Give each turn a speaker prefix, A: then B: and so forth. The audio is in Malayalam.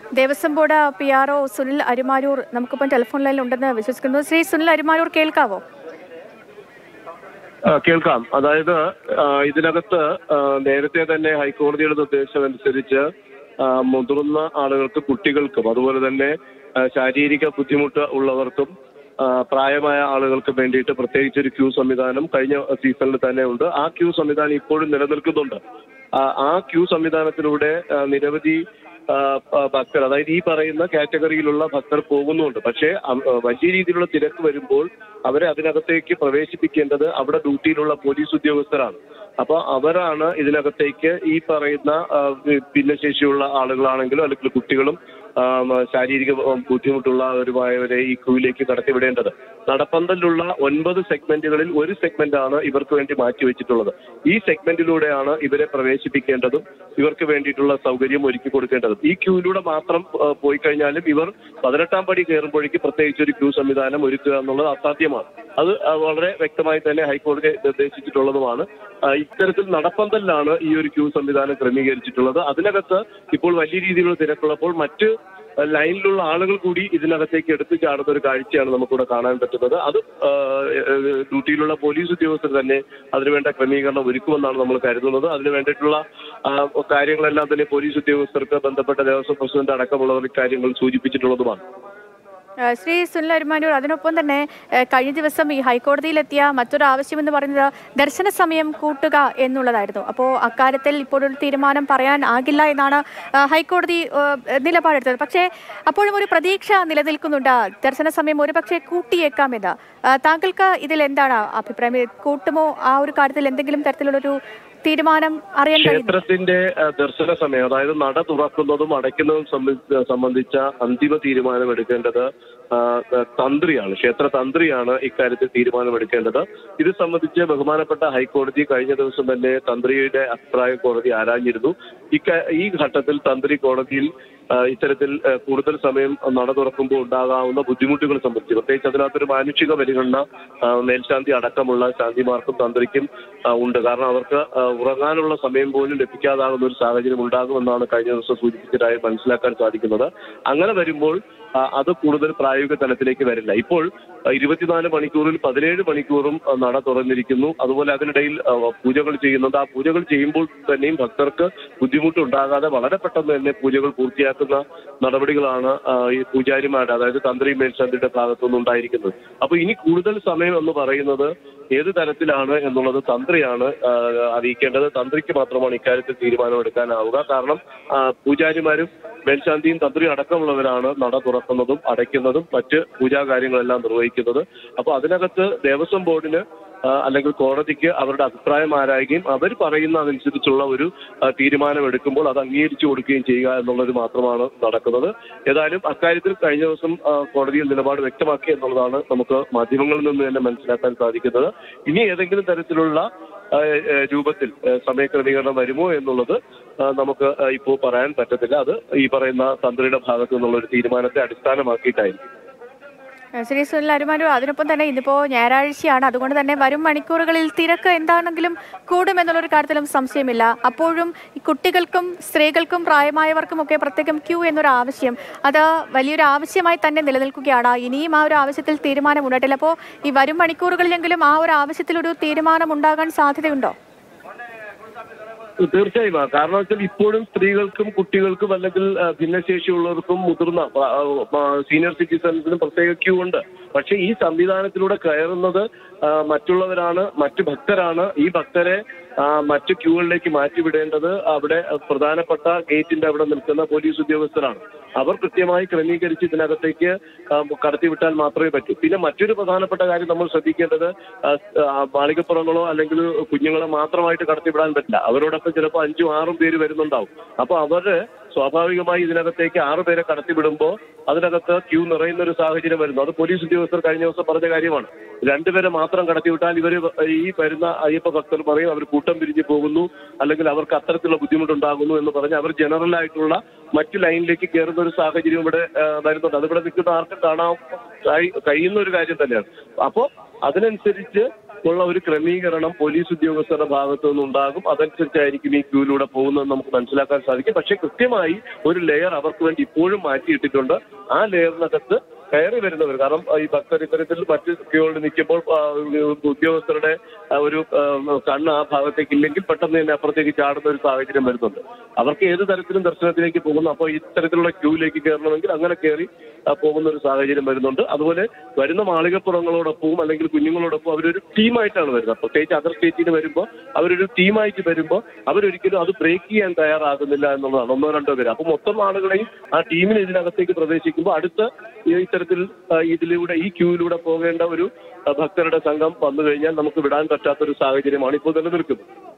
A: Devaswom board P R O Sunil Arimaroor നമുക്കിപ്പം ടെലിഫോൺ ലൈനിൽ ഉണ്ടെന്ന് വിശ്വസിക്കുന്നു ശ്രീ സുനിൽ അരിമാരൂർ കേൾക്കാവോ
B: ആ, കേൾക്കാം അതായത് ആ, ഇതിനകത്ത് ആ, നേരത്തെ തന്നെ ഹൈക്കോടതിയുടെ നിർദ്ദേശം അനുസരിച്ച് ആ, മുതിർന്ന ആളുകൾക്ക് കുട്ടികൾക്കും അതുപോലെ തന്നെ ആ, ശാരീരിക ബുദ്ധിമുട്ട് ഉള്ളവർക്കും ആ, പ്രായമായ ആളുകൾക്ക് വേണ്ടിയിട്ട് പ്രത്യേകിച്ച് ഒരു ക്യൂ സംവിധാനം കഴിഞ്ഞ സീസണിൽ തന്നെ ഉണ്ട് ആ ക്യൂ സംവിധാനം ഇപ്പോഴും നിലനിൽക്കുന്നുണ്ട് ആ, ആ ക്യൂ സംവിധാനത്തിലൂടെ ആ, നിരവധി ആ, ആ, ഭക്തർ അതായത് ഈ പറയുന്ന കാറ്റഗറിയിലുള്ള ഭക്തർ പോകുന്നുണ്ട് പക്ഷേ അം- ആ, വലിയ രീതിയിലുള്ള തിരക്ക് വരുമ്പോൾ അവരെ അതിനകത്തേക്ക് പ്രവേശിപ്പിക്കേണ്ടത് അവിടെ ഡ്യൂട്ടിയിലുള്ള പോലീസ് ഉദ്യോഗസ്ഥരാണ് അപ്പൊ അവരാണ് ഇതിനകത്തേക്ക് ഈ പറയുന്ന ആ, ഭിന്നശേഷിയുള്ള ആളുകളാണെങ്കിലും അല്ലെങ്കിൽ കുട്ടികളും ആ, മ- ശാരീരിക ബുദ്ധിമുട്ടുള്ളവരുമായവരെ ഈ ക്യൂവിലേക്ക് കടത്തിവിടേണ്ടത് നടപ്പന്തലിലുള്ള ഒൻപത് സെഗ്മെന്റുകളിൽ ഒരു സെഗ്മെന്റ് ആണ് ഇവർക്ക് വേണ്ടി മാറ്റിവെച്ചിട്ടുള്ളത് ഈ സെഗ്മെന്റിലൂടെയാണ് ഇവരെ പ്രവേശിപ്പിക്കേണ്ടതും ഇവർക്ക് വേണ്ടിയിട്ടുള്ള സൗകര്യം ഒരുക്കി കൊടുക്കേണ്ടതും ഈ ക്യൂവിലൂടെ മാത്രം ആ, പോയി കഴിഞ്ഞാലും ഇവർ പതിനെട്ടാം പടി കയറുമ്പോഴേക്ക് പ്രത്യേകിച്ച് ഒരു ക്യൂ സംവിധാനം ഒരുക്കുക എന്നുള്ളത് അസാധ്യമാണ് അത് ആ, വളരെ വ്യക്തമായി തന്നെ ഹൈക്കോടതി നിർദ്ദേശിച്ചിട്ടുള്ളതുമാണ് ആ, ഇത്തരത്തിൽ നടപ്പന്തലിലാണ് ഈ ഒരു ക്യൂ സംവിധാനം ക്രമീകരിച്ചിട്ടുള്ളത് അതിനകത്ത് ഇപ്പോൾ വലിയ രീതിയിലുള്ള തിരക്കുള്ളപ്പോൾ മറ്റ് ലൈനിലുള്ള ആളുകൾ കൂടി ഇതിനകത്തേക്ക് എടുത്തു ചാടുന്ന ഒരു കാഴ്ചയാണ് നമുക്കിവിടെ കാണാൻ പറ്റുന്നത് അത് ആ, ഏഹ്, ഡ്യൂട്ടിയിലുള്ള പോലീസ് ഉദ്യോഗസ്ഥർ തന്നെ അതിനുവേണ്ട ക്രമീകരണം ഒരുക്കുമെന്നാണ് നമ്മൾ കരുതുന്നത് അതിന് വേണ്ടിയിട്ടുള്ള ആ, കാര്യങ്ങളെല്ലാം തന്നെ പോലീസ് ഉദ്യോഗസ്ഥർക്ക് ബന്ധപ്പെട്ട ദേവസ്വം പ്രസിഡന്റ് അടക്കമുള്ളവർ ഇക്കാര്യങ്ങൾ സൂചിപ്പിച്ചിട്ടുള്ളതുമാണ്
A: ഏഹ് ശ്രീ സുനിൽ അരിമാനൂർ അതിനൊപ്പം തന്നെ ഏഹ് കഴിഞ്ഞ ദിവസം ഈ ഹൈക്കോടതിയിലെത്തിയ മറ്റൊരു ആവശ്യമെന്ന് പറയുന്നത് ദർശന സമയം കൂട്ടുക എന്നുള്ളതായിരുന്നു അപ്പോൾ അക്കാര്യത്തിൽ ഇപ്പോഴൊരു തീരുമാനം പറയാൻ ആകില്ല എന്നാണ് ഏഹ് ഹൈക്കോടതി ഏഹ് നിലപാടെടുത്തത് പക്ഷേ അപ്പോഴും ഒരു പ്രതീക്ഷ നിലനിൽക്കുന്നുണ്ട് ദർശന സമയം ഒരുപക്ഷെ കൂട്ടിയേക്കാമെന്ന് ഏഹ് താങ്കൾക്ക് ഇതിൽ എന്താണ് അഭിപ്രായം ഇത് കൂട്ടുമോ ആ ഒരു കാര്യത്തിൽ എന്തെങ്കിലും തരത്തിലുള്ളൊരു തീരുമാനം അറിയാൻ കഴിയുന്നു
B: ക്ഷേത്രത്തിന്റെ ആ, ദർശന സമയം അതായത് നട തുറക്കുന്നതും അടയ്ക്കുന്നതും സംബന്ധി- സംബന്ധിച്ച അന്തിമ തീരുമാനം എടുക്കേണ്ടത് ആ, ആ, തന്ത്രിയാണ് ക്ഷേത്ര തന്ത്രിയാണ് ഇക്കാര്യത്തിൽ തീരുമാനമെടുക്കേണ്ടത് ഇത് സംബന്ധിച്ച് ബഹുമാനപ്പെട്ട ഹൈക്കോടതി കഴിഞ്ഞ ദിവസം തന്നെ തന്ത്രിയുടെ അഭിപ്രായം കോടതി ആരാഞ്ഞിരുന്നു ഇക്ക ഈ ഘട്ടത്തിൽ തന്ത്രി കോടതിയിൽ ആ, ഇത്തരത്തിൽ ആ, കൂടുതൽ സമയം നട തുറക്കുമ്പോൾ ഉണ്ടാകാവുന്ന ബുദ്ധിമുട്ടുകൾ സംബന്ധിച്ച് പ്രത്യേകിച്ച് അതിനകത്തൊരു മാനുഷിക പരിഗണന ആ, മേൽശാന്തി അടക്കമുള്ള ശാന്തിമാർക്കും തന്ത്രിക്കും ആ, ഉണ്ട് കാരണം അവർക്ക് ആ, ഉറങ്ങാനുള്ള സമയം പോലും ലഭിക്കാതാകുന്ന ഒരു സാഹചര്യം ഉണ്ടാകുമെന്നാണ് കഴിഞ്ഞ ദിവസം സൂചിപ്പിച്ചതായി മനസ്സിലാക്കാൻ സാധിക്കുന്നത് അങ്ങനെ വരുമ്പോൾ ആ, അത് കൂടുതൽ പ്രായോഗിക തലത്തിലേക്ക് വരില്ല ഇപ്പോൾ ആ, ഇരുപത്തിനാല് മണിക്കൂറിൽ പതിനേഴ് മണിക്കൂറും ആ, നട തുറന്നിരിക്കുന്നു അതുപോലെ അതിനിടയിൽ ആ, പൂജകൾ ചെയ്യുന്നുണ്ട് ആ പൂജകൾ ചെയ്യുമ്പോൾ തന്നെയും ഭക്തർക്ക് ബുദ്ധിമുട്ടുണ്ടാകാതെ വളരെ പെട്ടെന്ന് തന്നെ പൂജകൾ പൂർത്തിയാക്കുന്ന നടപടികളാണ് ആ, ഈ പൂജാരിമാരുടെ അതായത് തന്ത്രി മേൽശാന്തിയുടെ ഭാഗത്തുനിന്ന് ഉണ്ടായിരിക്കുന്നത് അപ്പൊ ഇനി കൂടുതൽ സമയം എന്ന് പറയുന്നത് ഏത് തരത്തിലാണ് എന്നുള്ളത് തന്ത്രിയാണ് ആ, അറിയിക്കേണ്ടത് തന്ത്രിക്ക് മാത്രമാണ് ഇക്കാര്യത്തിൽ തീരുമാനമെടുക്കാനാവുക കാരണം ആ, പൂജാരിമാരും മേൽശാന്തിയും തന്ത്രിയും അടക്കമുള്ളവരാണ് നട തുറക്കുന്നതും അടയ്ക്കുന്നതും മറ്റ് പൂജാ കാര്യങ്ങളെല്ലാം നിർവഹിക്കുന്നത് അപ്പോൾ അതിനകത്ത് ദേവസ്വം ബോർഡിന് ആ, അല്ലെങ്കിൽ കോടതിക്ക് അവരുടെ അഭിപ്രായം ആരായുകയും അവർ പറയുന്ന അതനുസരിച്ചുള്ള ഒരു ആ, തീരുമാനം എടുക്കുമ്പോൾ അത് അംഗീകരിച്ചു കൊടുക്കുകയും ചെയ്യുക എന്നുള്ളത് മാത്രമാണ് നടക്കുന്നത് ഏതായാലും അക്കാര്യത്തിൽ കഴിഞ്ഞ ദിവസം ആ, കോടതിയിൽ നിലപാട് വ്യക്തമാക്കി എന്നുള്ളതാണ് നമുക്ക് മാധ്യമങ്ങളിൽ നിന്ന് തന്നെ മനസ്സിലാക്കാൻ സാധിക്കുന്നത് ഇനി ഏതെങ്കിലും തരത്തിലുള്ള ആ, ഏ, രൂപത്തിൽ ഏ, സമയക്രമീകരണം വരുമോ എന്നുള്ളത് ആ, നമുക്ക് ആ, ഇപ്പോൾ പറയാൻ പറ്റത്തില്ല അത് ഈ പറയുന്ന തന്ത്രിയുടെ ഭാഗത്തു നിന്നുള്ള ഒരു തീരുമാനത്തെ അടിസ്ഥാനമാക്കിയിട്ടായിരിക്കും
A: ഏഹ് ശ്രീ സുനിൽ അരുമാനൂർ അതിനൊപ്പം തന്നെ ഇന്നിപ്പോ ഞായറാഴ്ചയാണ് അതുകൊണ്ട് തന്നെ വരും മണിക്കൂറുകളിൽ തിരക്ക് എന്താണെങ്കിലും കൂടുമെന്നുള്ളൊരു കാര്യത്തിലും സംശയമില്ല അപ്പോഴും ഈ കുട്ടികൾക്കും സ്ത്രീകൾക്കും പ്രായമായവർക്കും ഒക്കെ പ്രത്യേകം ക്യൂ എന്നൊരു ആവശ്യം അത് വലിയൊരു ആവശ്യമായി തന്നെ നിലനിൽക്കുകയാണ് ഇനിയും ആ ഒരു ആവശ്യത്തിൽ തീരുമാനം ഉണ്ടായിട്ടില്ല അപ്പോൾ ഈ വരും മണിക്കൂറുകളിലെങ്കിലും ആ ഒരു ആവശ്യത്തിലൊരു തീരുമാനം ഉണ്ടാകാൻ സാധ്യതയുണ്ടോ
B: തീർച്ചയായും ആ. കാരണം വെച്ചാൽ ഇപ്പോഴും സ്ത്രീകൾക്കും കുട്ടികൾക്കും അല്ലെങ്കിൽ ആ, ഭിന്നശേഷിയുള്ളവർക്കും മുതിർന്ന ആ, ആ, സീനിയർ സിറ്റിസൺസിനും പ്രത്യേക ക്യൂ ഉണ്ട് പക്ഷെ ഈ സംവിധാനത്തിലൂടെ കയറുന്നത് ആ, മറ്റുള്ളവരാണ് മറ്റു ഭക്തരാണ് ഈ ഭക്തരെ ആ, മറ്റു ക്യൂകളിലേക്ക് മാറ്റിവിടേണ്ടത് അവിടെ പ്രധാനപ്പെട്ട ഗേറ്റിന്റെ അവിടെ നിൽക്കുന്ന പോലീസ് ഉദ്യോഗസ്ഥരാണ് അവർ കൃത്യമായി ക്രമീകരിച്ച് ഇതിനകത്തേക്ക് ആ, കടത്തിവിട്ടാൽ മാത്രമേ പറ്റൂ പിന്നെ മറ്റൊരു പ്രധാനപ്പെട്ട കാര്യം നമ്മൾ ശ്രദ്ധിക്കേണ്ടത് ആ, ആ, മാളികപ്പുറങ്ങളോ അല്ലെങ്കിൽ കുഞ്ഞുങ്ങളെ മാത്രമായിട്ട് കടത്തിവിടാൻ പറ്റില്ല അവരോടൊപ്പം ചിലപ്പോൾ അഞ്ചും ആറും പേര് വരുന്നുണ്ടാവും അപ്പൊ അവര് സ്വാഭാവികമായി ഇതിനകത്തേക്ക് ആറ് പേരെ കടത്തിവിടുമ്പോൾ അതിനകത്ത് ക്യൂ നിറയുന്ന ഒരു സാഹചര്യം വരുന്നു അത് പോലീസ് ഉദ്യോഗസ്ഥർ കഴിഞ്ഞ ദിവസം പറഞ്ഞ കാര്യമാണ് രണ്ടുപേരെ മാത്രം കടത്തിവിട്ടാൽ ഇവർ ഈ വരുന്ന അയ്യപ്പ ഭക്തർ പറയും അവർ കൂട്ടം പിരിഞ്ഞു പോകുന്നു അല്ലെങ്കിൽ അവർക്ക് അത്തരത്തിലുള്ള ബുദ്ധിമുട്ടുണ്ടാകുന്നു എന്ന് പറഞ്ഞ് അവർ ജനറൽ ആയിട്ടുള്ള മറ്റു ലൈനിലേക്ക് കയറുന്ന ഒരു സാഹചര്യം ഇവിടെ ആ, വരുന്നുണ്ട് അതിവിടെ നിൽക്കുന്ന ആർക്കും കാണാൻ കഴി- കഴിയുന്ന ഒരു കാര്യം തന്നെയാണ് അപ്പോൾ അതിനനുസരിച്ച് ഉള്ള ഒരു ക്രമീകരണം പോലീസ് ഉദ്യോഗസ്ഥരുടെ ഭാഗത്തു നിന്നുണ്ടാകും അതനുസരിച്ചായിരിക്കും ഈ ക്യൂവിലൂടെ പോകുന്നത് നമുക്ക് മനസ്സിലാക്കാൻ സാധിക്കും പക്ഷെ കൃത്യമായി ഒരു ലെയർ അവർക്ക് വേണ്ടി ഇപ്പോഴും മാറ്റിയിട്ടിട്ടുണ്ട് ആ ലെയറിനകത്ത് കയറി വരുന്നവർ കാരണം ഈ ഭക്തർ ഇത്തരത്തിൽ മറ്റ് ക്യൂകളിൽ നിൽക്കുമ്പോൾ ആ, ഉദ്യോഗസ്ഥരുടെ ആ, ഒരു ആ, കണ്ണ് ആ ഭാഗത്തേക്ക് ഇല്ലെങ്കിൽ പെട്ടെന്ന് തന്നെ അപ്പുറത്തേക്ക് ചാടുന്ന ഒരു സാഹചര്യം വരുന്നുണ്ട് അവർക്ക് ഏത് തരത്തിലും ദർശനത്തിലേക്ക് പോകുന്നു അപ്പോൾ ഇത്തരത്തിലുള്ള ക്യൂവിലേക്ക് കയറണമെങ്കിൽ അങ്ങനെ കയറി ആ, പോകുന്ന ഒരു സാഹചര്യം വരുന്നുണ്ട് അതുപോലെ വരുന്ന മാളികപ്പുറങ്ങളോടൊപ്പവും അല്ലെങ്കിൽ കുഞ്ഞുങ്ങളോടൊപ്പം അവരൊരു ടീമായിട്ടാണ് വരുന്നത് പ്രത്യേകിച്ച് അതർ സ്റ്റേറ്റിന് വരുമ്പോൾ അവരൊരു ടീമായിട്ട് വരുമ്പോൾ അവരൊരിക്കലും അത് ബ്രേക്ക് ചെയ്യാൻ തയ്യാറാകുന്നില്ല എന്നുള്ളതാണ് ഒന്നോ രണ്ടോ പേര് അപ്പോൾ മൊത്തം ആളുകളെയും ആ ടീമിന് ഇതിനകത്തേക്ക് പ്രവേശിക്കുമ്പോൾ അടുത്ത ഈ ഇത്തരത്തിൽ ആ, ഇതിലൂടെ ഈ ക്യൂവിലൂടെ പോകേണ്ട ഒരു ആ, ഭക്തരുടെ സംഘം വന്നു കഴിഞ്ഞാൽ നമുക്ക് വിടാൻ പറ്റാത്തൊരു സാഹചര്യമാണ് ഇപ്പോൾ നിലനിൽക്കുന്നത്